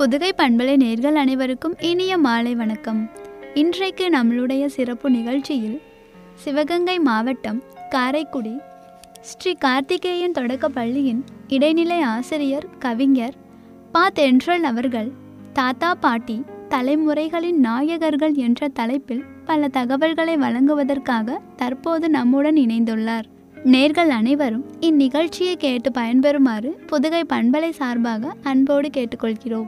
புதுகை பண்பலை நேர்கள் அனைவருக்கும் இனிய மாலை வணக்கம் இன்றைக்கு நம்மளுடைய சிறப்பு நிகழ்ச்சியில் சிவகங்கை மாவட்டம் காரைக்குடி ஸ்ரீ கார்த்திகேயன் தொடக்கப் பள்ளியின் இடைநிலை ஆசிரியர் கவிஞர் பா தென்றல் அவர்கள் தாத்தா பாட்டி தலைமுறைகளின் நாயகர்கள் என்ற தலைப்பில் பல தகவல்களை வழங்குவதற்காக தற்போது நம்முடன் இணைந்துள்ளார் நேர்கள் அனைவரும் இந்நிகழ்ச்சியை கேட்டு பயன்பெறுமாறு புதுகை பண்பலை சார்பாக அன்போடு கேட்டுக்கொள்கிறோம்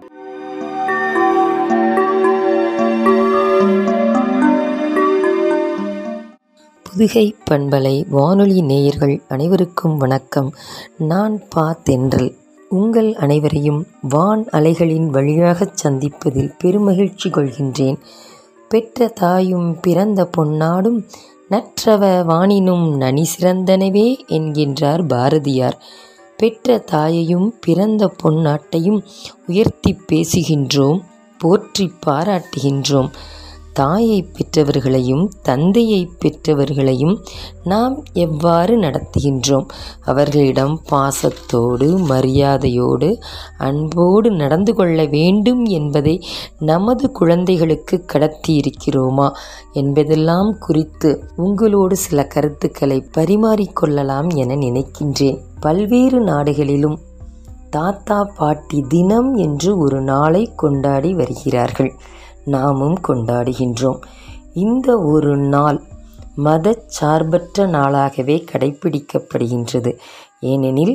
புதுகை பண்பலை வானொலி நேயர்கள் அனைவருக்கும் வணக்கம் நான் பா தென்றல் உங்கள் அனைவரையும் வான் அலைகளின் வழியாகச் சந்திப்பதில் பெருமகிழ்ச்சி கொள்கின்றேன் பெற்ற தாயும் பிறந்த பொன்னாடும் நற்றவ வானினும் நனி சிறந்தனவே என்கின்றார் பாரதியார் பெற்ற தாயையும் பிறந்த பொன்னாட்டையும் உயர்த்தி பேசுகின்றோம் போற்றி பாராட்டுகின்றோம் தாயை பெற்றவர்களையும் தந்தையை பெற்றவர்களையும் நாம் எவ்வாறு நடத்துகின்றோம் அவர்களிடம் பாசத்தோடு மரியாதையோடு அன்போடு நடந்து கொள்ள வேண்டும் என்பதை நமது குழந்தைகளுக்கு கடத்தி இருக்கிறோமா என்பதெல்லாம் குறித்து உங்களோடு சில கருத்துக்களை பரிமாறிக்கொள்ளலாம் என நினைக்கின்றேன் பல்வேறு நாடுகளிலும் தாத்தா பாட்டி தினம் என்று ஒரு நாளை கொண்டாடி வருகிறார்கள் நாமும் கொண்டாடுகின்றோம் இந்த ஒரு நாள் மதச்சார்பற்ற நாளாகவே கடைபிடிக்கப்படுகின்றது ஏனெனில்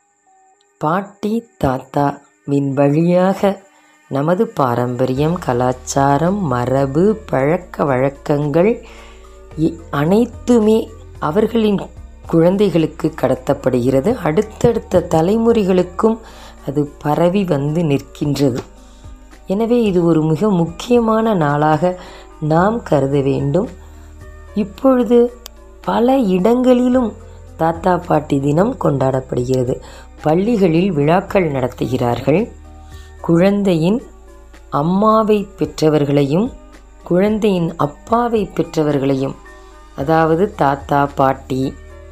பாட்டி தாத்தாவின் வழியாக நமது பாரம்பரியம் கலாச்சாரம் மரபு பழக்க வழக்கங்கள் இ- அனைத்துமே அவர்களின் குழந்தைகளுக்கு கடத்தப்படுகிறது அடுத்தடுத்த தலைமுறைகளுக்கும் அது பரவி வந்து நிற்கின்றது எனவே இது ஒரு மிக முக்கியமான நாளாக நாம் கருத வேண்டும் இப்பொழுது பல இடங்களிலும் தாத்தா பாட்டி தினம் கொண்டாடப்படுகிறது பள்ளிகளில் விழாக்கள் நடத்துகிறார்கள் குழந்தையின் அம்மாவை பெற்றவர்களையும் குழந்தையின் அப்பாவை பெற்றவர்களையும் அதாவது தாத்தா பாட்டி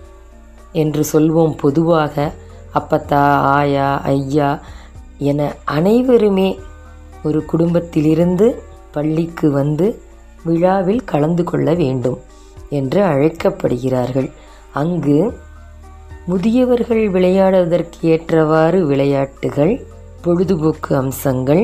என்று சொல்வோம் பொதுவாக அப்பத்தா ஆயா ஐயா என அனைவருமே ஒரு குடும்பத்திலிருந்து பள்ளிக்கு வந்து விழாவில் கலந்து கொள்ள வேண்டும் என்று அழைக்கப்படுகிறார்கள் அங்கு முதியவர்கள் விளையாடுவதற்கு ஏற்றவாறு விளையாட்டுகள் பொழுதுபோக்கு அம்சங்கள்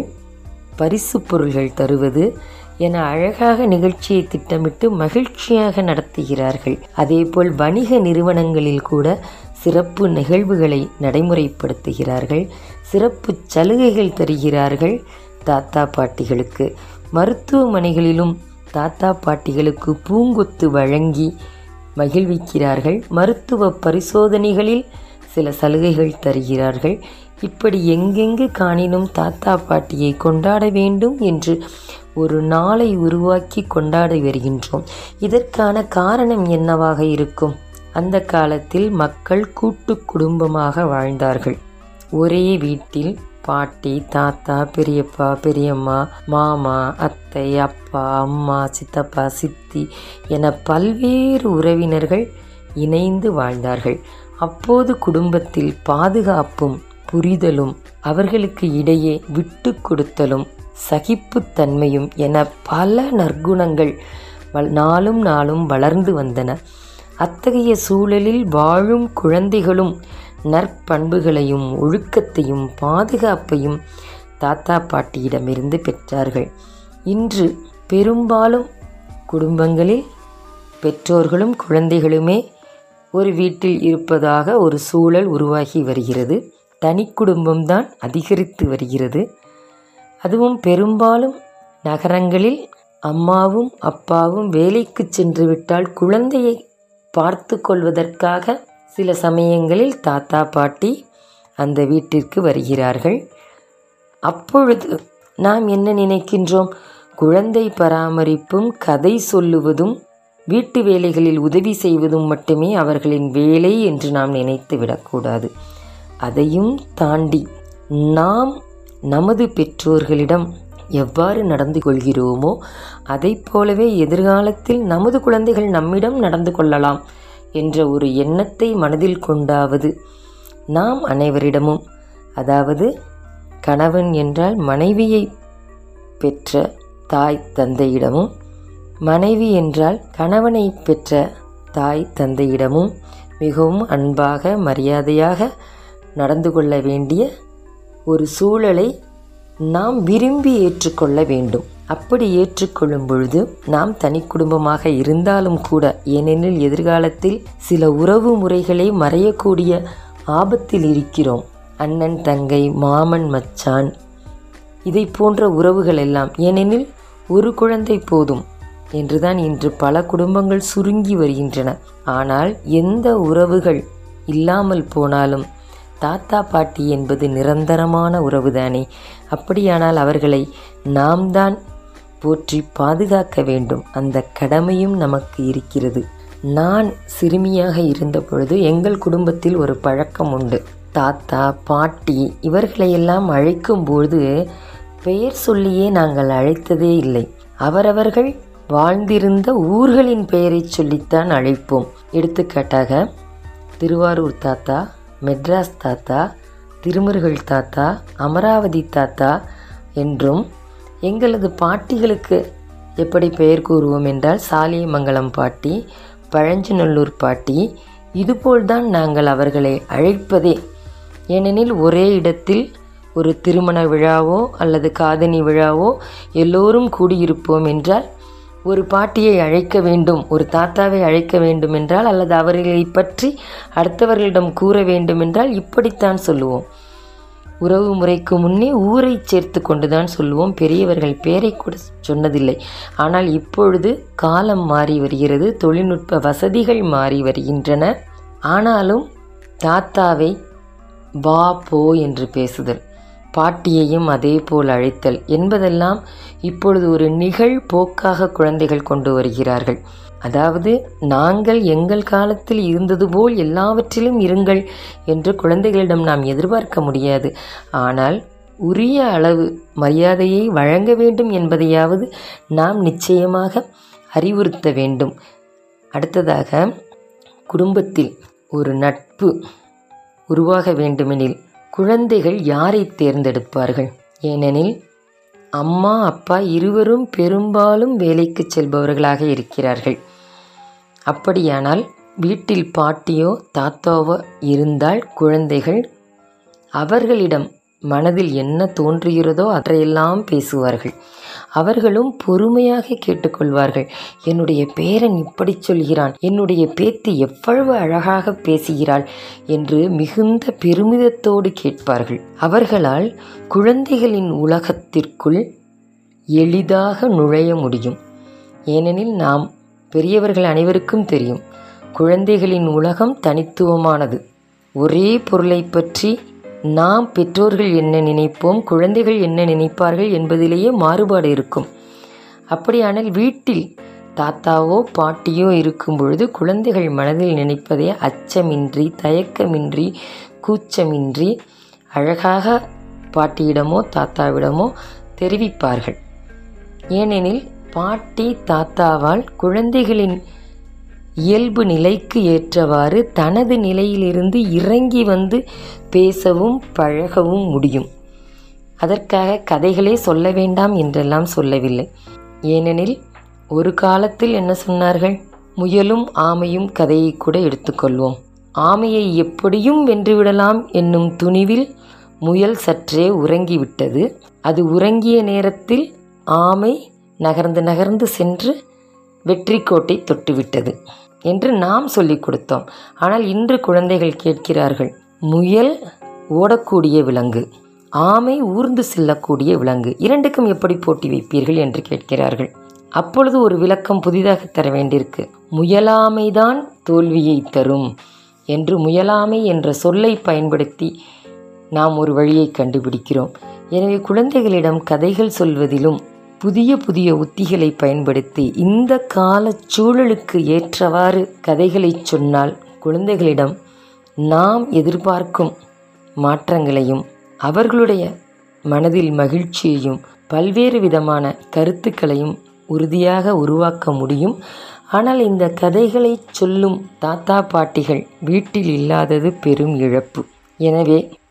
பரிசு பொருள்கள் தருவது என அழகாக நிகழ்ச்சியை திட்டமிட்டு மகிழ்ச்சியாக நடத்துகிறார்கள் அதேபோல் வணிக நிறுவனங்களில் கூட சிறப்பு நிகழ்வுகளை நடைமுறைப்படுத்துகிறார்கள் சிறப்பு சலுகைகள் தருகிறார்கள் தாத்தா பாட்டிகளுக்கு மருத்துவமனைகளிலும் தாத்தா பாட்டிகளுக்கு பூங்கொத்து வழங்கி மகிழ்விக்கிறார்கள் மருத்துவ பரிசோதனைகளில் சில சலுகைகள் தருகிறார்கள் இப்படி எங்கெங்கு காணினும் தாத்தா பாட்டியை கொண்டாட வேண்டும் என்று ஒரு நாளை உருவாக்கி கொண்டாடி வருகின்றோம் இதற்கான காரணம் என்னவாக இருக்கும் அந்த காலத்தில் மக்கள் கூட்டு குடும்பமாக வாழ்ந்தார்கள் ஒரே வீட்டில் பாட்டி தாத்தா பெரியப்பா பெரியம்மா மாமா அத்தை அப்பா அம்மா சித்தப்பா சித்தி என பல்வேறு உறவினர்கள் இணைந்து வாழ்ந்தார்கள் அப்போது குடும்பத்தில் பாதுகாப்பும் புரிதலும் அவர்களுக்கு இடையே விட்டு கொடுத்தலும் சகிப்புத்தன்மையும் என பல நற்குணங்கள் வள்- நாளும் நாளும் வளர்ந்து வந்தன அத்தகைய சூழலில் வாழும் குழந்தைகளும் நற்பண்புகளையும் ஒழுக்கத்தையும் பாதுகாப்பையும் தாத்தா பாட்டியிடமிருந்து பெற்றார்கள் இன்று பெரும்பாலும் குடும்பங்களில் பெற்றோர்களும் குழந்தைகளுமே ஒரு வீட்டில் இருப்பதாக ஒரு சூழல் உருவாகி வருகிறது தனி குடும்பம்தான் அதிகரித்து வருகிறது அதுவும் பெரும்பாலும் நகரங்களில் அம்மாவும் அப்பாவும் வேலைக்கு சென்று விட்டால் குழந்தையை பார்த்து கொள்வதற்காக சில சமயங்களில் தாத்தா பாட்டி அந்த வீட்டிற்கு வருகிறார்கள் அப்பொழுது நாம் என்ன நினைக்கின்றோம் குழந்தை பராமரிப்பும் கதை சொல்லுவதும் வீட்டு வேலைகளில் உதவி செய்வதும் மட்டுமே அவர்களின் வேலை என்று நாம் நினைத்து விடக்கூடாது அதையும் தாண்டி நாம் நமது பெற்றோர்களிடம் எவ்வாறு நடந்து கொள்கிறோமோ அதைப் போலவே எதிர்காலத்தில் நமது குழந்தைகள் நம்மிடம் நடந்து கொள்ளலாம் என்ற ஒரு எண்ணத்தை மனதில் கொண்டாவது நாம் அனைவரிடமும் அதாவது கணவன் என்றால் மனைவியை பெற்ற தாய் தந்தையிடமும் மனைவி என்றால் கணவனை பெற்ற தாய் தந்தையிடமும் மிகவும் அன்பாக மரியாதையாக நடந்து கொள்ள வேண்டிய ஒரு சூழலை நாம் விரும்பி ஏற்றுக்கொள்ள வேண்டும் அப்படி ஏற்றுக்கொள்ளும் பொழுது நாம் தனி குடும்பமாக இருந்தாலும் கூட ஏனெனில் எதிர்காலத்தில் சில உறவு முறைகளை மறையக்கூடிய ஆபத்தில் இருக்கிறோம் அண்ணன் தங்கை மாமன் மச்சான் இதை போன்ற உறவுகள் எல்லாம் ஏனெனில் ஒரு குழந்தை போதும் என்றுதான் இன்று பல குடும்பங்கள் சுருங்கி வருகின்றன ஆனால் எந்த உறவுகள் இல்லாமல் போனாலும் தாத்தா பாட்டி என்பது நிரந்தரமான உறவுதானே அப்படியானால் அவர்களை நாம் தான் போற்றி பாதுகாக்க வேண்டும் அந்த கடமையும் நமக்கு இருக்கிறது நான் சிறுமியாக இருந்த பொழுது எங்கள் குடும்பத்தில் ஒரு பழக்கம் உண்டு தாத்தா பாட்டி இவர்களையெல்லாம் அழைக்கும்போது பெயர் சொல்லியே நாங்கள் அழைத்ததே இல்லை அவரவர்கள் வாழ்ந்திருந்த ஊர்களின் பெயரை சொல்லித்தான் அழைப்போம் எடுத்துக்காட்டாக திருவாரூர் தாத்தா மெட்ராஸ் தாத்தா திருமுருகல் தாத்தா அமராவதி தாத்தா என்றும் எங்களது பாட்டிகளுக்கு எப்படி பெயர் கூறுவோம் என்றால் சாலியமங்கலம் பாட்டி பழஞ்சநல்லூர் பாட்டி இதுபோல்தான் நாங்கள் அவர்களை அழைப்பதே ஏனெனில் ஒரே இடத்தில் ஒரு திருமண விழாவோ அல்லது காதணி விழாவோ எல்லோரும் கூடியிருப்போம் என்றால் ஒரு பாட்டியை அழைக்க வேண்டும் ஒரு தாத்தாவை அழைக்க வேண்டும் என்றால் அல்லது அவர்களை பற்றி அடுத்தவர்களிடம் கூற வேண்டும் என்றால் இப்படித்தான் சொல்லுவோம் உறவு முறைக்கு முன்னே ஊரை சேர்த்து கொண்டுதான் சொல்லுவோம் பெரியவர்கள் பேரை கூட சொன்னதில்லை ஆனால் இப்பொழுது காலம் மாறி வருகிறது தொழில்நுட்ப வசதிகள் மாறி வருகின்றன ஆனாலும் தாத்தாவை வா போ என்று பேசுதல் பாட்டியையும் அதே போல் அழைத்தல் என்பதெல்லாம் இப்பொழுது ஒரு நிகழ்போக்காக குழந்தைகள் கொண்டு வருகிறார்கள் அதாவது நாங்கள் எங்கள் காலத்தில் இருந்தது போல் எல்லாவற்றிலும் இருங்கள் என்று குழந்தைகளிடம் நாம் எதிர்பார்க்க முடியாது ஆனால் உரிய அளவு மரியாதையை வழங்க வேண்டும் என்பதையாவது நாம் நிச்சயமாக அறிவுறுத்த வேண்டும் அடுத்ததாக குடும்பத்தில் ஒரு நட்பு உருவாக வேண்டுமெனில் குழந்தைகள் யாரை தேர்ந்தெடுப்பார்கள் ஏனெனில் அம்மா அப்பா இருவரும் பெரும்பாலும் வேலைக்கு செல்பவர்களாக இருக்கிறார்கள் அப்படியானால் வீட்டில் பாட்டியோ தாத்தாவோ இருந்தால் குழந்தைகள் அவர்களிடம் மனதில் என்ன தோன்றுகிறதோ அதையெல்லாம் பேசுவார்கள் அவர்களும் பொறுமையாக கேட்டுக்கொள்வார்கள் என்னுடைய பேரன் இப்படி சொல்கிறான் என்னுடைய பேத்தி எவ்வளவு அழகாக பேசுகிறாள் என்று மிகுந்த பெருமிதத்தோடு கேட்பார்கள் அவர்களால் குழந்தைகளின் உலகத்திற்குள் எளிதாக நுழைய முடியும் ஏனெனில் நாம் பெரியவர்கள் அனைவருக்கும் தெரியும் குழந்தைகளின் உலகம் தனித்துவமானது ஒரே பொருளை பற்றி நாம் பெற்றோர்கள் என்ன நினைப்போம் குழந்தைகள் என்ன நினைப்பார்கள் என்பதிலேயே மாறுபாடு இருக்கும் அப்படியானால் வீட்டில் தாத்தாவோ பாட்டியோ இருக்கும் பொழுது குழந்தைகள் மனதில் நினைப்பதே அச்சமின்றி தயக்கமின்றி கூச்சமின்றி அழகாக பாட்டியிடமோ தாத்தாவிடமோ தெரிவிப்பார்கள் ஏனெனில் பாட்டி தாத்தாவால் குழந்தைகளின் இயல்பு நிலைக்கு ஏற்றவாறு தனது நிலையிலிருந்து இறங்கி வந்து பேசவும் பழகவும் முடியும் அதற்காக கதைகளே சொல்ல வேண்டாம் என்றெல்லாம் சொல்லவில்லை ஏனெனில் ஒரு காலத்தில் என்ன சொன்னார்கள் முயலும் ஆமையும் கதையை கூட எடுத்துக்கொள்வோம் ஆமையை எப்படியும் வென்றுவிடலாம் என்னும் துணிவில் முயல் சற்றே உறங்கிவிட்டது அது உறங்கிய நேரத்தில் ஆமை நகர்ந்து நகர்ந்து சென்று வெற்றி கோட்டை தொட்டுவிட்டது என்று நாம் சொல்லிக் கொடுத்தோம் ஆனால் இன்று குழந்தைகள் கேட்கிறார்கள் முயல் ஓடக்கூடிய விலங்கு ஆமை ஊர்ந்து செல்லக்கூடிய விலங்கு இரண்டுக்கும் எப்படி போட்டி வைப்பீர்கள் என்று கேட்கிறார்கள் அப்பொழுது ஒரு விளக்கம் புதிதாக தர வேண்டியிருக்கு முயலாமைதான் தோல்வியை தரும் என்று முயலாமை என்ற சொல்லை பயன்படுத்தி நாம் ஒரு வழியை கண்டுபிடிக்கிறோம் எனவே குழந்தைகளிடம் கதைகள் சொல்வதிலும் புதிய புதிய உத்திகளை பயன்படுத்தி இந்த கால சூழலுக்கு ஏற்றவாறு கதைகளை சொன்னால் குழந்தைகளிடம் நாம் எதிர்பார்க்கும் மாற்றங்களையும் அவர்களுடைய மனதில் மகிழ்ச்சியையும் பல்வேறு விதமான கருத்துக்களையும் உறுதியாக உருவாக்க முடியும் ஆனால் இந்த கதைகளை சொல்லும் தாத்தா பாட்டிகள் வீட்டில் இல்லாதது பெரும் இழப்பு எனவே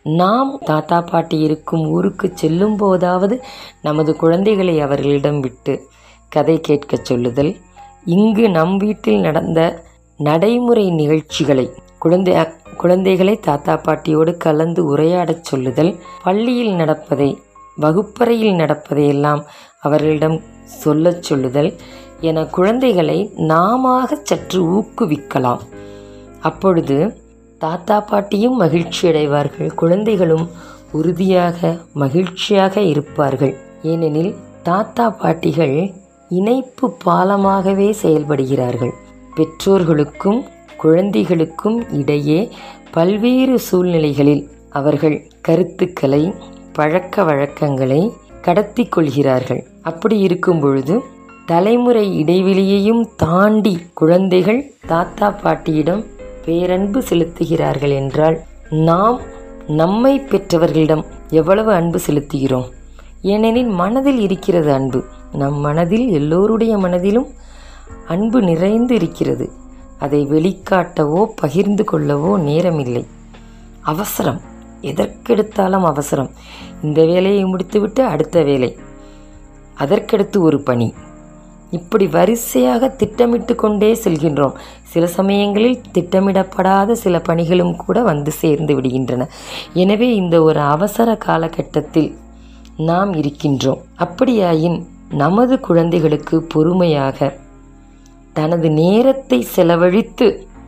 நாம் தாத்தா பாட்டி இருக்கும் ஊருக்கு செல்லும் போதாவது நமது குழந்தைகளை அவர்களிடம் விட்டு கதை கேட்கச் சொல்லுதல் இங்கு நம் வீட்டில் நடந்த நடைமுறை நிகழ்ச்சிகளை குழந்தை குழந்தைகளை தாத்தா பாட்டியோடு கலந்து உரையாடச் சொல்லுதல் பள்ளியில் நடப்பதை வகுப்பறையில் நடப்பதையெல்லாம் அவர்களிடம் சொல்லச் சொல்லுதல் என குழந்தைகளை நாமாக சற்று ஊக்குவிக்கலாம் அப்பொழுது தாத்தா பாட்டியும் மகிழ்ச்சி அடைவார்கள் குழந்தைகளும் உறுதியாக மகிழ்ச்சியாக இருப்பார்கள் ஏனெனில் தாத்தா பாட்டிகள் இணைப்பு பாலமாகவே செயல்படுகிறார்கள் பெற்றோர்களுக்கும் குழந்தைகளுக்கும் இடையே பல்வேறு சூழ்நிலைகளில் அவர்கள் கருத்துக்களை பழக்க வழக்கங்களை கடத்தி கொள்கிறார்கள் அப்படி இருக்கும் பொழுது தலைமுறை இடைவெளியையும் தாண்டி குழந்தைகள் தாத்தா பாட்டியிடம் பேரன்பு செலுத்துகிறார்கள் என்றால் நாம் நம்மை பெற்றவர்களிடம் எவ்வளவு அன்பு செலுத்துகிறோம் ஏனெனில் மனதில் இருக்கிறது அன்பு நம் மனதில் எல்லோருடைய மனதிலும் அன்பு நிறைந்து இருக்கிறது அதை வெளிக்காட்டவோ பகிர்ந்து கொள்ளவோ நேரமில்லை அவசரம் எதற்கெடுத்தாலும் அவசரம் இந்த வேலையை முடித்துவிட்டு அடுத்த வேலை அதற்கடுத்து ஒரு பணி இப்படி வரிசையாக திட்டமிட்டு கொண்டே செல்கின்றோம் சில சமயங்களில் திட்டமிடப்படாத சில பணிகளும் கூட வந்து சேர்ந்து விடுகின்றன எனவே இந்த ஒரு அவசர காலகட்டத்தில் நாம் இருக்கின்றோம் அப்படியாயின் நமது குழந்தைகளுக்கு பொறுமையாக தனது நேரத்தை செலவழித்து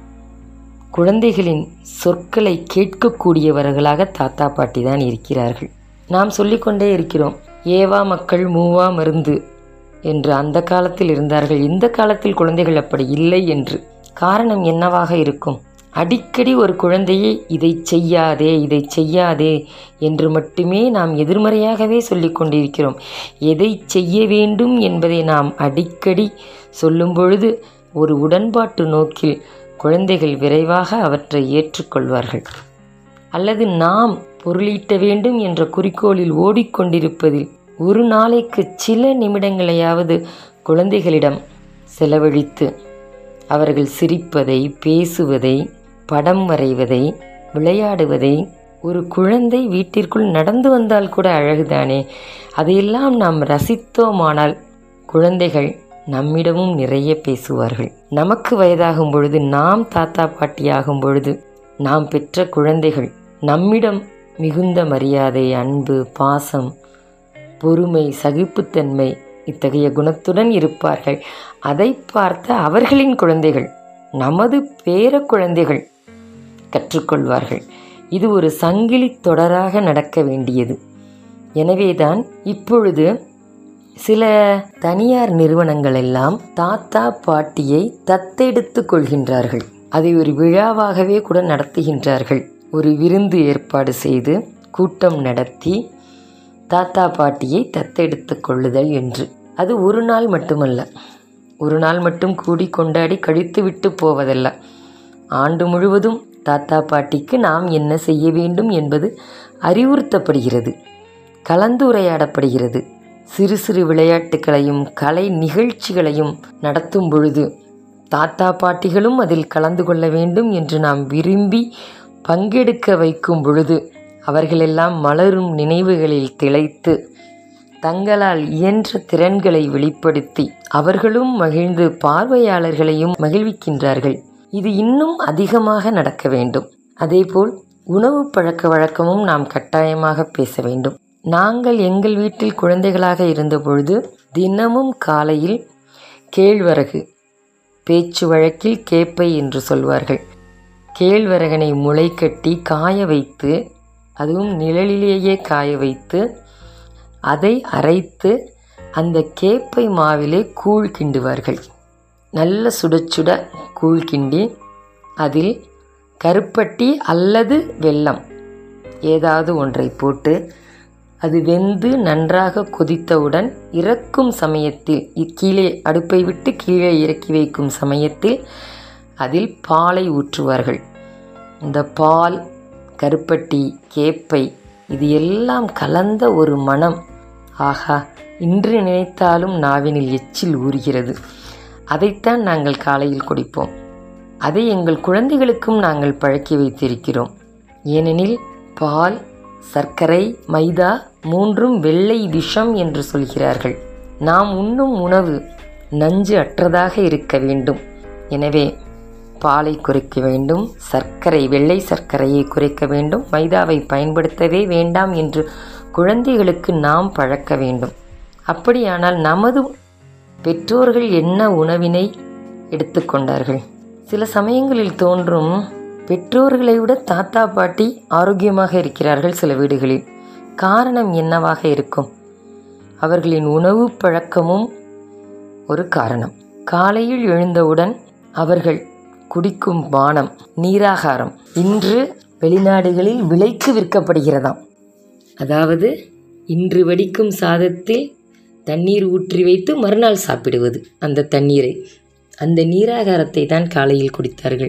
குழந்தைகளின் சொற்களை கேட்கக்கூடியவர்களாக தாத்தா பாட்டி தான் இருக்கிறார்கள் நாம் சொல்லிக்கொண்டே இருக்கிறோம் ஏவா மக்கள் மூவா மருந்து என்று அந்த காலத்தில் இருந்தார்கள் இந்த காலத்தில் குழந்தைகள் அப்படி இல்லை என்று காரணம் என்னவாக இருக்கும் அடிக்கடி ஒரு குழந்தையை இதை செய்யாதே இதை செய்யாதே என்று மட்டுமே நாம் எதிர்மறையாகவே சொல்லிக் கொண்டிருக்கிறோம் எதை செய்ய வேண்டும் என்பதை நாம் அடிக்கடி சொல்லும் பொழுது ஒரு உடன்பாட்டு நோக்கில் குழந்தைகள் விரைவாக அவற்றை ஏற்றுக்கொள்வார்கள் அல்லது நாம் பொருளீட்ட வேண்டும் என்ற குறிக்கோளில் ஓடிக்கொண்டிருப்பதில் ஒரு நாளைக்கு சில நிமிடங்களையாவது குழந்தைகளிடம் செலவழித்து அவர்கள் சிரிப்பதை பேசுவதை படம் வரைவதை விளையாடுவதை ஒரு குழந்தை வீட்டிற்குள் நடந்து வந்தால் கூட அழகுதானே அதையெல்லாம் நாம் ரசித்தோமானால் குழந்தைகள் நம்மிடமும் நிறைய பேசுவார்கள் நமக்கு வயதாகும் பொழுது நாம் தாத்தா பாட்டியாகும் பொழுது நாம் பெற்ற குழந்தைகள் நம்மிடம் மிகுந்த மரியாதை அன்பு பாசம் பொறுமை சகிப்புத்தன்மை இத்தகைய குணத்துடன் இருப்பார்கள் அதை பார்த்த அவர்களின் குழந்தைகள் நமது பேர குழந்தைகள் கற்றுக்கொள்வார்கள் இது ஒரு சங்கிலி தொடராக நடக்க வேண்டியது எனவேதான் இப்பொழுது சில தனியார் நிறுவனங்கள் எல்லாம் தாத்தா பாட்டியை தத்தெடுத்து கொள்கின்றார்கள் அதை ஒரு விழாவாகவே கூட நடத்துகின்றார்கள் ஒரு விருந்து ஏற்பாடு செய்து கூட்டம் நடத்தி தாத்தா பாட்டியை தத்தெடுத்து கொள்ளுதல் என்று அது ஒரு நாள் மட்டுமல்ல ஒரு நாள் மட்டும் கூடி கொண்டாடி கழித்து விட்டு போவதல்ல ஆண்டு முழுவதும் தாத்தா பாட்டிக்கு நாம் என்ன செய்ய வேண்டும் என்பது அறிவுறுத்தப்படுகிறது கலந்துரையாடப்படுகிறது சிறு சிறு விளையாட்டுகளையும் கலை நிகழ்ச்சிகளையும் நடத்தும் பொழுது தாத்தா பாட்டிகளும் அதில் கலந்து கொள்ள வேண்டும் என்று நாம் விரும்பி பங்கெடுக்க வைக்கும் பொழுது அவர்களெல்லாம் மலரும் நினைவுகளில் திளைத்து தங்களால் இயன்ற திறன்களை வெளிப்படுத்தி அவர்களும் மகிழ்ந்து பார்வையாளர்களையும் மகிழ்விக்கின்றார்கள் இது இன்னும் அதிகமாக நடக்க வேண்டும் அதேபோல் உணவு பழக்க வழக்கமும் நாம் கட்டாயமாக பேச வேண்டும் நாங்கள் எங்கள் வீட்டில் குழந்தைகளாக இருந்தபொழுது தினமும் காலையில் கேழ்வரகு பேச்சு வழக்கில் கேப்பை என்று சொல்வார்கள் கேழ்வரகனை முளை கட்டி காய வைத்து அதுவும் நிழலிலேயே காய வைத்து அதை அரைத்து அந்த கேப்பை மாவிலே கூழ் கிண்டுவார்கள் நல்ல சுட சுட கூழ் கிண்டி அதில் கருப்பட்டி அல்லது வெல்லம் ஏதாவது ஒன்றை போட்டு அது வெந்து நன்றாக கொதித்தவுடன் இறக்கும் சமயத்தில் இ- கீழே அடுப்பை விட்டு கீழே இறக்கி வைக்கும் சமயத்தில் அதில் பாலை ஊற்றுவார்கள் இந்த பால் கருப்பட்டி கேப்பை இது எல்லாம் கலந்த ஒரு மனம் ஆஹா இன்று நினைத்தாலும் நாவினில் எச்சில் ஊறுகிறது அதைத்தான் நாங்கள் காலையில் குடிப்போம் அதை எங்கள் குழந்தைகளுக்கும் நாங்கள் பழக்கி வைத்திருக்கிறோம் ஏனெனில் பால் சர்க்கரை மைதா மூன்றும் வெள்ளை விஷம் என்று சொல்கிறார்கள் நாம் உண்ணும் உணவு நஞ்சு அற்றதாக இருக்க வேண்டும் எனவே பாலை குறைக்க வேண்டும் சர்க்கரை வெள்ளை சர்க்கரையை குறைக்க வேண்டும் மைதாவை பயன்படுத்தவே வேண்டாம் என்று குழந்தைகளுக்கு நாம் பழக்க வேண்டும் அப்படியானால் நமது பெற்றோர்கள் என்ன உணவினை எடுத்துக்கொண்டார்கள் சில சமயங்களில் தோன்றும் பெற்றோர்களை விட தாத்தா பாட்டி ஆரோக்கியமாக இருக்கிறார்கள் சில வீடுகளில் காரணம் என்னவாக இருக்கும் அவர்களின் உணவு பழக்கமும் ஒரு காரணம் காலையில் எழுந்தவுடன் அவர்கள் குடிக்கும் பானம் நீராகாரம் இன்று வெளிநாடுகளில் விலைக்கு விற்கப்படுகிறதாம் அதாவது இன்று வடிக்கும் சாதத்தில் தண்ணீர் ஊற்றி வைத்து மறுநாள் சாப்பிடுவது அந்த தண்ணீரை அந்த நீராகாரத்தை தான் காலையில் குடித்தார்கள்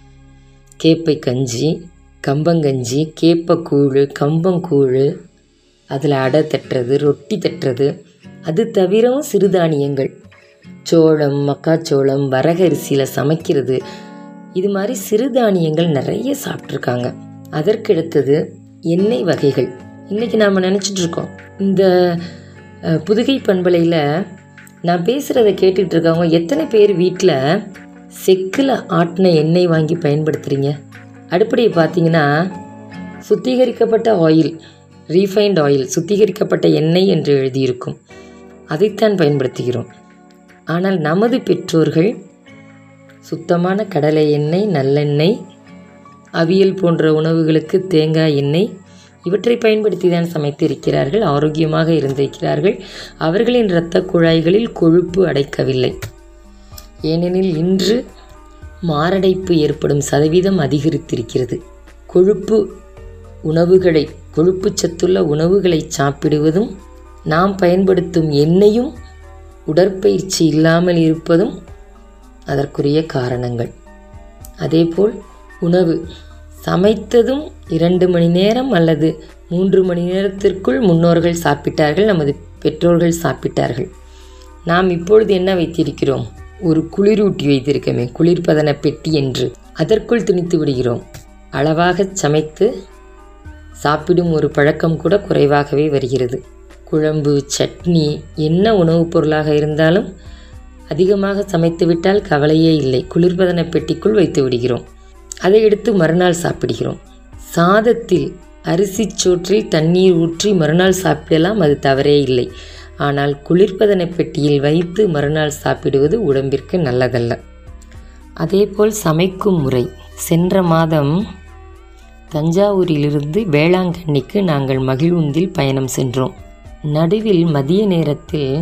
கேப்பை கஞ்சி கம்பங்கஞ்சி கேப்பக்கூழ் கம்பங்கூழ் அதில் அடை தட்டுறது ரொட்டி தட்டுறது அது தவிரவும் சிறுதானியங்கள் சோளம் மக்காச்சோளம் வரகரிசியில் சமைக்கிறது இது மாதிரி சிறுதானியங்கள் நிறைய சாப்பிட்ருக்காங்க அதற்கடுத்தது எண்ணெய் வகைகள் இன்றைக்கி நாம் நினச்சிட்டு இருக்கோம் இந்த அஹ், புதுகை பண்பலையில் நான் பேசுகிறத கேட்டுட்டு இருக்கவங்க எத்தனை பேர் வீட்டில் செக்கில் ஆட்டின எண்ணெய் வாங்கி பயன்படுத்துகிறீங்க அடுப்படியை பார்த்தீங்கன்னா சுத்திகரிக்கப்பட்ட ஆயில் ரீஃபைண்ட் ஆயில் சுத்திகரிக்கப்பட்ட எண்ணெய் என்று எழுதியிருக்கும் அதைத்தான் பயன்படுத்துகிறோம் ஆனால் நமது பெற்றோர்கள் சுத்தமான கடலை எண்ணெய் நல்லெண்ணெய் அவியல் போன்ற உணவுகளுக்கு தேங்காய் எண்ணெய் இவற்றை பயன்படுத்தி தான் சமைத்து இருக்கிறார்கள் ஆரோக்கியமாக இருந்திருக்கிறார்கள் அவர்களின் இரத்த குழாய்களில் கொழுப்பு அடைக்கவில்லை ஏனெனில் இன்று மாரடைப்பு ஏற்படும் சதவீதம் அதிகரித்திருக்கிறது கொழுப்பு உணவுகளை கொழுப்பு சத்துள்ள உணவுகளை சாப்பிடுவதும் நாம் பயன்படுத்தும் எண்ணெயும் உடற்பயிற்சி இல்லாமல் இருப்பதும் அதற்குரிய காரணங்கள் அதேபோல் உணவு சமைத்ததும் இரண்டு மணி நேரம் அல்லது மூன்று மணி நேரத்திற்குள் முன்னோர்கள் சாப்பிட்டார்கள் நமது பெற்றோர்கள் சாப்பிட்டார்கள் நாம் இப்பொழுது என்ன வைத்திருக்கிறோம் ஒரு குளிரூட்டி வைத்திருக்கமே குளிர்பதன பெட்டி என்று அதற்குள் திணித்து விடுகிறோம் அளவாக சமைத்து சாப்பிடும் ஒரு பழக்கம் கூட குறைவாகவே வருகிறது குழம்பு சட்னி என்ன உணவுப் பொருளாக இருந்தாலும் அதிகமாக சமைத்து விட்டால் கவலையே இல்லை குளிர்பதன பெட்டிக்குள் வைத்து விடுகிறோம் அதை எடுத்து மறுநாள் சாப்பிடுகிறோம் சாதத்தில் அரிசி சோற்றில் தண்ணீர் ஊற்றி மறுநாள் சாப்பிடலாம் அது தவறே இல்லை ஆனால் குளிர்பதன பெட்டியில் வைத்து மறுநாள் சாப்பிடுவது உடம்பிற்கு நல்லதல்ல அதேபோல் சமைக்கும் முறை சென்ற மாதம் தஞ்சாவூரிலிருந்து வேளாங்கண்ணிக்கு நாங்கள் மகிழ்வுந்தில் பயணம் சென்றோம் நடுவில் மதிய நேரத்தில்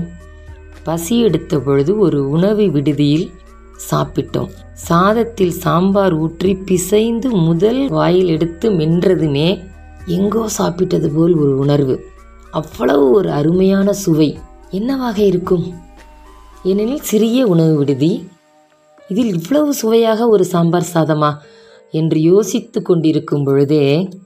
பசி எடுத்த பொழுது ஒரு உணவு விடுதியில் சாப்பிட்டோம் சாதத்தில் சாம்பார் ஊற்றி பிசைந்து முதல் வாயில் எடுத்து மென்றதுமே எங்கோ சாப்பிட்டது போல் ஒரு உணர்வு அவ்வளவு ஒரு அருமையான சுவை என்னவாக இருக்கும் ஏனெனில் சிறிய உணவு விடுதி இதில் இவ்வளவு சுவையாக ஒரு சாம்பார் சாதமா என்று யோசித்து கொண்டிருக்கும் பொழுதே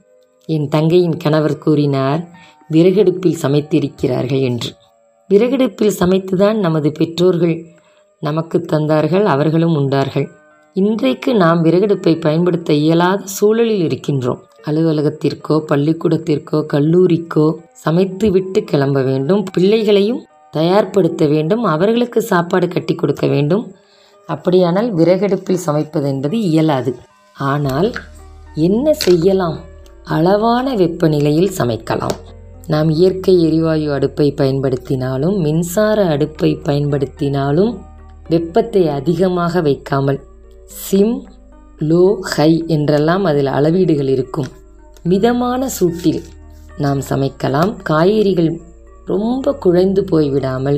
என் தங்கையின் கணவர் கூறினார் விறகடுப்பில் சமைத்திருக்கிறார்கள் என்று விறகடுப்பில் சமைத்துதான் நமது பெற்றோர்கள் நமக்கு தந்தார்கள் அவர்களும் உண்டார்கள் இன்றைக்கு நாம் விறகடுப்பை பயன்படுத்த இயலாத சூழலில் இருக்கின்றோம் அலுவலகத்திற்கோ பள்ளிக்கூடத்திற்கோ கல்லூரிக்கோ சமைத்து விட்டு கிளம்ப வேண்டும் பிள்ளைகளையும் தயார்படுத்த வேண்டும் அவர்களுக்கு சாப்பாடு கட்டி கொடுக்க வேண்டும் அப்படியானால் விறகடுப்பில் சமைப்பது என்பது இயலாது ஆனால் என்ன செய்யலாம் அளவான வெப்பநிலையில் சமைக்கலாம் நாம் இயற்கை எரிவாயு அடுப்பை பயன்படுத்தினாலும் மின்சார அடுப்பை பயன்படுத்தினாலும் வெப்பத்தை அதிகமாக வைக்காமல் சிம் லோ ஹை என்றெல்லாம் அதில் அளவீடுகள் இருக்கும் மிதமான சூட்டில் நாம் சமைக்கலாம் காய்கறிகள் ரொம்ப குழைந்து போய்விடாமல்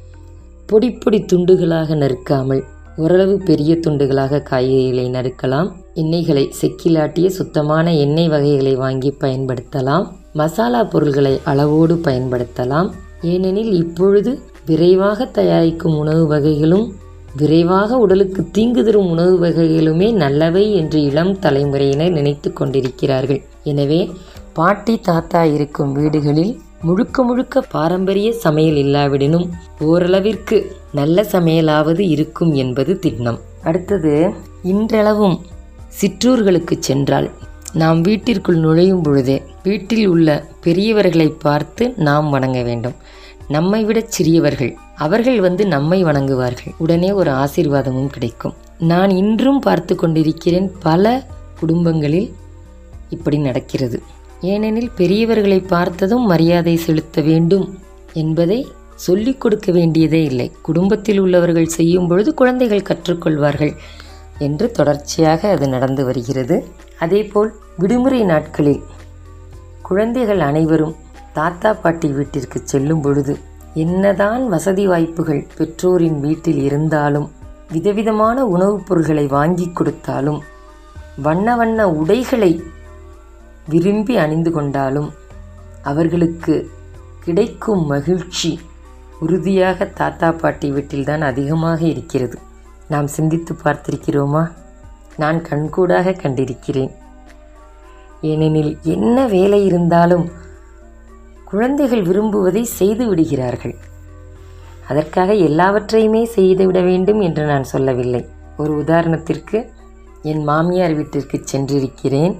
பொடி பொடி துண்டுகளாக நறுக்காமல் ஓரளவு பெரிய துண்டுகளாக காய்கறிகளை நறுக்கலாம் எண்ணெய்களை செக்கிலாட்டிய சுத்தமான எண்ணெய் வகைகளை வாங்கி பயன்படுத்தலாம் மசாலா பொருள்களை அளவோடு பயன்படுத்தலாம் ஏனெனில் இப்பொழுது விரைவாக தயாரிக்கும் உணவு வகைகளும் விரைவாக உடலுக்கு தீங்கு தரும் உணவு வகைகளுமே நல்லவை என்று இளம் தலைமுறையினர் நினைத்து கொண்டிருக்கிறார்கள் எனவே பாட்டி தாத்தா இருக்கும் வீடுகளில் முழுக்க முழுக்க பாரம்பரிய சமையல் இல்லாவிடனும் ஓரளவிற்கு நல்ல சமையலாவது இருக்கும் என்பது திண்ணம் அடுத்தது இன்றளவும் சிற்றூர்களுக்கு சென்றால் நாம் வீட்டிற்குள் நுழையும் பொழுதே வீட்டில் உள்ள பெரியவர்களை பார்த்து நாம் வணங்க வேண்டும் நம்மை விட சிறியவர்கள் அவர்கள் வந்து நம்மை வணங்குவார்கள் உடனே ஒரு ஆசீர்வாதமும் கிடைக்கும் நான் இன்றும் பார்த்து கொண்டிருக்கிறேன் பல குடும்பங்களில் இப்படி நடக்கிறது ஏனெனில் பெரியவர்களை பார்த்ததும் மரியாதை செலுத்த வேண்டும் என்பதை சொல்லிக் கொடுக்க வேண்டியதே இல்லை குடும்பத்தில் உள்ளவர்கள் செய்யும் பொழுது குழந்தைகள் கற்றுக்கொள்வார்கள் என்று தொடர்ச்சியாக அது நடந்து வருகிறது அதேபோல் விடுமுறை நாட்களில் குழந்தைகள் அனைவரும் தாத்தா பாட்டி வீட்டிற்கு செல்லும் பொழுது என்னதான் வசதி வாய்ப்புகள் பெற்றோரின் வீட்டில் இருந்தாலும் விதவிதமான உணவுப் பொருட்களை வாங்கி கொடுத்தாலும் வண்ண வண்ண உடைகளை விரும்பி அணிந்து கொண்டாலும் அவர்களுக்கு கிடைக்கும் மகிழ்ச்சி உறுதியாக தாத்தா பாட்டி வீட்டில்தான் அதிகமாக இருக்கிறது நாம் சிந்தித்து பார்த்திருக்கிறோமா நான் கண்கூடாக கண்டிருக்கிறேன் ஏனெனில் என்ன வேலை இருந்தாலும் குழந்தைகள் விரும்புவதை செய்து விடுகிறார்கள் அதற்காக எல்லாவற்றையுமே செய்துவிட வேண்டும் என்று நான் சொல்லவில்லை ஒரு உதாரணத்திற்கு என் மாமியார் வீட்டிற்கு சென்றிருக்கிறேன்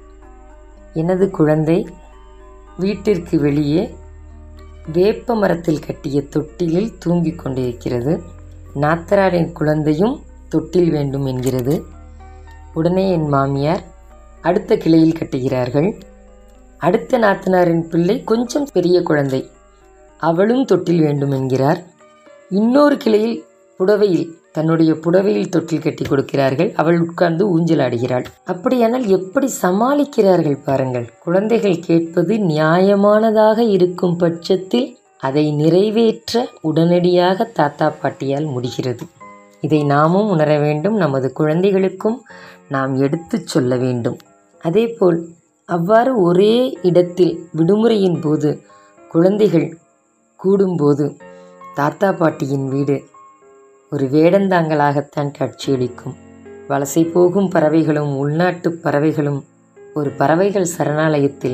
எனது குழந்தை வீட்டிற்கு வெளியே வேப்ப மரத்தில் கட்டிய தொட்டிலில் தூங்கிக் கொண்டிருக்கிறது நாத்தராரின் குழந்தையும் தொட்டில் வேண்டும் என்கிறது உடனே என் மாமியார் அடுத்த கிளையில் கட்டுகிறார்கள் அடுத்த நாத்தனாரின் பிள்ளை கொஞ்சம் பெரிய குழந்தை அவளும் தொட்டில் வேண்டும் என்கிறார் இன்னொரு கிளையில் புடவையில் தன்னுடைய புடவையில் தொட்டில் கட்டி கொடுக்கிறார்கள் அவள் உட்கார்ந்து ஊஞ்சலாடுகிறாள் அப்படியானால் எப்படி சமாளிக்கிறார்கள் பாருங்கள் குழந்தைகள் கேட்பது நியாயமானதாக இருக்கும் பட்சத்தில் அதை நிறைவேற்ற உடனடியாக தாத்தா பாட்டியால் முடிகிறது இதை நாமும் உணர வேண்டும் நமது குழந்தைகளுக்கும் நாம் எடுத்துச் சொல்ல வேண்டும் அதேபோல் அவ்வாறு ஒரே இடத்தில் விடுமுறையின் போது குழந்தைகள் கூடும்போது தாத்தா பாட்டியின் வீடு ஒரு வேடந்தாங்கலாகத்தான் காட்சியளிக்கும் வலசை போகும் பறவைகளும் உள்நாட்டு பறவைகளும் ஒரு பறவைகள் சரணாலயத்தில்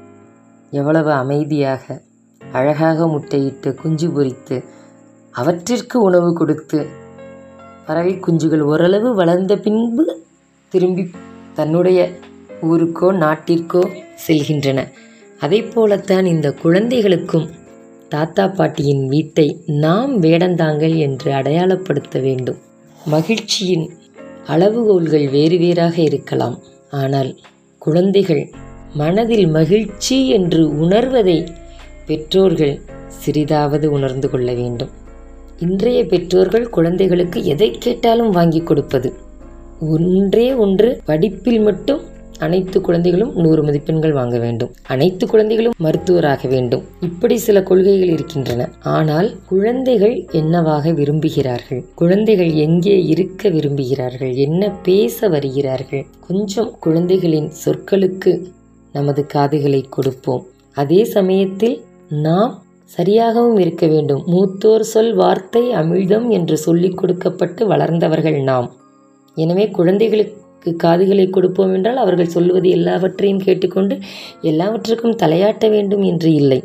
எவ்வளவு அமைதியாக அழகாக முட்டையிட்டு குஞ்சு பொரித்து அவற்றிற்கு உணவு கொடுத்து பறவை குஞ்சுகள் ஓரளவு வளர்ந்த பின்பு திரும்பி தன்னுடைய ஊருக்கோ நாட்டிற்கோ செல்கின்றன அதே போலத்தான் இந்த குழந்தைகளுக்கும் தாத்தா பாட்டியின் வீட்டை நாம் வேடந்தாங்கள் என்று அடையாளப்படுத்த வேண்டும் மகிழ்ச்சியின் அளவுகோல்கள் வேறு வேறாக இருக்கலாம் ஆனால் குழந்தைகள் மனதில் மகிழ்ச்சி என்று உணர்வதை பெற்றோர்கள் சிறிதாவது உணர்ந்து கொள்ள வேண்டும் இன்றைய பெற்றோர்கள் குழந்தைகளுக்கு எதை கேட்டாலும் வாங்கி கொடுப்பது ஒன்றே ஒன்று படிப்பில் மட்டும் அனைத்து குழந்தைகளும் நூறு மதிப்பெண்கள் வாங்க வேண்டும் அனைத்து குழந்தைகளும் மருத்துவராக வேண்டும் இப்படி சில கொள்கைகள் இருக்கின்றன ஆனால் குழந்தைகள் என்னவாக விரும்புகிறார்கள் குழந்தைகள் எங்கே இருக்க விரும்புகிறார்கள் என்ன பேச வருகிறார்கள் கொஞ்சம் குழந்தைகளின் சொற்களுக்கு நமது காதுகளை கொடுப்போம் அதே சமயத்தில் நாம் சரியாகவும் இருக்க வேண்டும் மூத்தோர் சொல் வார்த்தை அமிழ்தம் என்று சொல்லிக் கொடுக்கப்பட்டு வளர்ந்தவர்கள் நாம் எனவே குழந்தைகளுக்கு காதுகளை கொடுப்போம் என்றால் அவர்கள் சொல்லுவது எல்லாவற்றையும் கேட்டுக்கொண்டு எல்லாவற்றுக்கும் தலையாட்ட வேண்டும் என்று இல்லை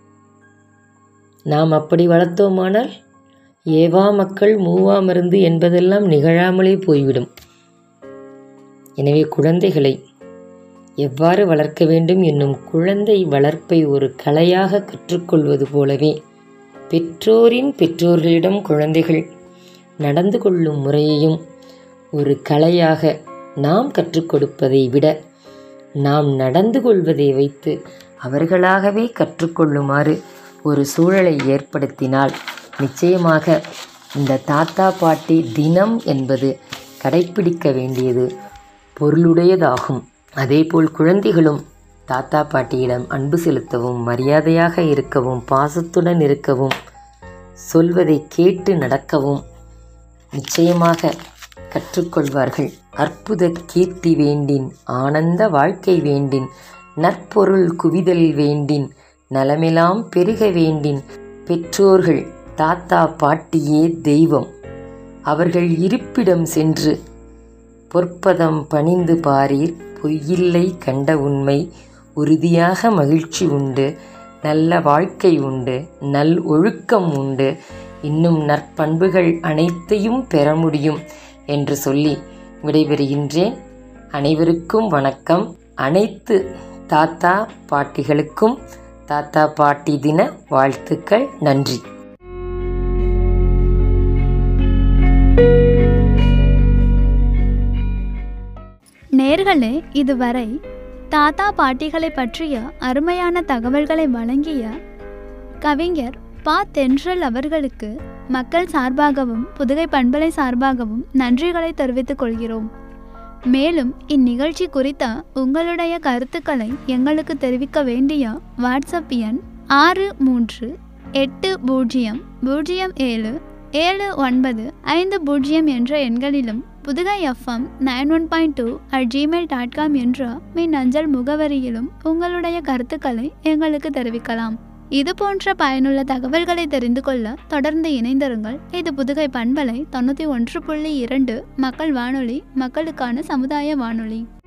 நாம் அப்படி வளர்த்தோமானால் ஏவா மக்கள் மூவா மருந்து என்பதெல்லாம் நிகழாமலே போய்விடும் எனவே குழந்தைகளை எவ்வாறு வளர்க்க வேண்டும் என்னும் குழந்தை வளர்ப்பை ஒரு கலையாக கற்றுக்கொள்வது போலவே பெற்றோரின் பெற்றோர்களிடம் குழந்தைகள் நடந்து கொள்ளும் முறையையும் ஒரு கலையாக நாம் கற்றுக் கொடுப்பதை விட நாம் நடந்து கொள்வதை வைத்து அவர்களாகவே கற்றுக்கொள்ளுமாறு ஒரு சூழலை ஏற்படுத்தினால் நிச்சயமாக இந்த தாத்தா பாட்டி தினம் என்பது கடைப்பிடிக்க வேண்டியது பொருளுடையதாகும் அதேபோல் குழந்தைகளும் தாத்தா பாட்டியிடம் அன்பு செலுத்தவும் மரியாதையாக இருக்கவும் பாசத்துடன் இருக்கவும் சொல்வதை கேட்டு நடக்கவும் நிச்சயமாக கற்றுக்கொள்வார்கள் அற்புத கீர்த்தி வேண்டின் ஆனந்த வாழ்க்கை வேண்டின் நற்பொருள் குவிதல் வேண்டின் நலமெல்லாம் பெருக வேண்டின் பெற்றோர்கள் தாத்தா பாட்டியே தெய்வம் அவர்கள் இருப்பிடம் சென்று பொற்பதம் பணிந்து பாரீர் பொய்யில்லை கண்ட உண்மை உறுதியாக மகிழ்ச்சி உண்டு நல்ல வாழ்க்கை உண்டு நல் ஒழுக்கம் உண்டு இன்னும் நற்பண்புகள் அனைத்தையும் பெற முடியும் என்று சொல்லி விடைபெறுகின்றேன் அனைவருக்கும் வணக்கம் அனைத்து தாத்தா பாட்டிகளுக்கும் தாத்தா பாட்டி தின வாழ்த்துக்கள் நன்றி நேர்களே இதுவரை தாத்தா பாட்டிகளை பற்றிய அருமையான தகவல்களை வழங்கிய கவிஞர் பா தென்றல் அவர்களுக்கு மக்கள் சார்பாகவும் புதுகை பண்பலை சார்பாகவும் நன்றிகளை தெரிவித்துக் கொள்கிறோம் மேலும் இந்நிகழ்ச்சி குறித்த உங்களுடைய கருத்துக்களை எங்களுக்கு தெரிவிக்க வேண்டிய வாட்ஸ்அப் எண் ஆறு மூன்று எட்டு பூஜ்ஜியம் பூஜ்ஜியம் ஏழு ஏழு ஒன்பது ஐந்து பூஜ்ஜியம் என்ற எண்களிலும் Pudugai FM nine one point two at Gmail dot com என்ற மின் அஞ்சல் முகவரியிலும் உங்களுடைய கருத்துக்களை எங்களுக்கு தெரிவிக்கலாம் இது போன்ற பயனுள்ள தகவல்களை தெரிந்து கொள்ள தொடர்ந்து இணைந்திருங்கள் இது புதுகை பண்பலை தொண்ணூற்றி ஒன்று புள்ளி இரண்டு மக்கள் வானொலி மக்களுக்கான சமுதாய வானொலி